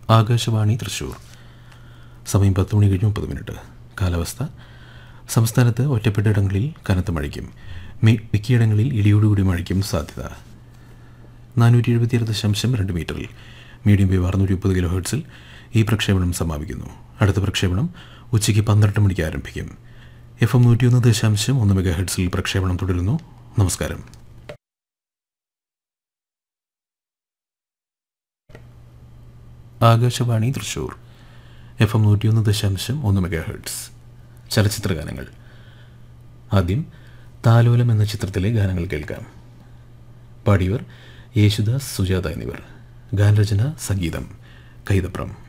ആകാശവാണി തൃശൂർ സമയം പത്ത് മണി കഴിഞ്ഞ് മുപ്പത് മിനിറ്റ് കാലാവസ്ഥ സംസ്ഥാനത്ത് ഒറ്റപ്പെട്ട ഇടങ്ങളിൽ കനത്ത മഴയ്ക്കും മി- മിക്കയിടങ്ങളിൽ ഇടിയോടുകൂടി മഴയ്ക്കും സാധ്യത നാനൂറ്റി എഴുപത്തിയേഴ് ദശാംശം രണ്ട് മീറ്ററിൽ മീഡിയം വേവ് അറുന്നൂറ്റി മുപ്പത് കിലോ ഹെർട്സിൽ ഈ പ്രക്ഷേപണം സമാപിക്കുന്നു അടുത്ത പ്രക്ഷേപണം ഉച്ചയ്ക്ക് പന്ത്രണ്ട് മണിക്ക് ആരംഭിക്കും എഫ് എം നൂറ്റിയൊന്ന് ദശാംശം ഒന്ന് മെഗാ ഹെർട്സിൽ പ്രക്ഷേപണം തുടരുന്നു നമസ്കാരം ആകാശവാണി തൃശൂർ എഫ് എം നൂറ്റിയൊന്ന് ദശാംശം ഒന്ന് മെഗാ ഹെർട്സ് ചലച്ചിത്ര ഗാനങ്ങൾ ആദ്യം താലോലം എന്ന ചിത്രത്തിലെ ഗാനങ്ങൾ കേൾക്കാം പാടിയവർ യേശുദാസ് സുജാത എന്നിവർ ഗാനരചന സംഗീതം കൈതപ്രം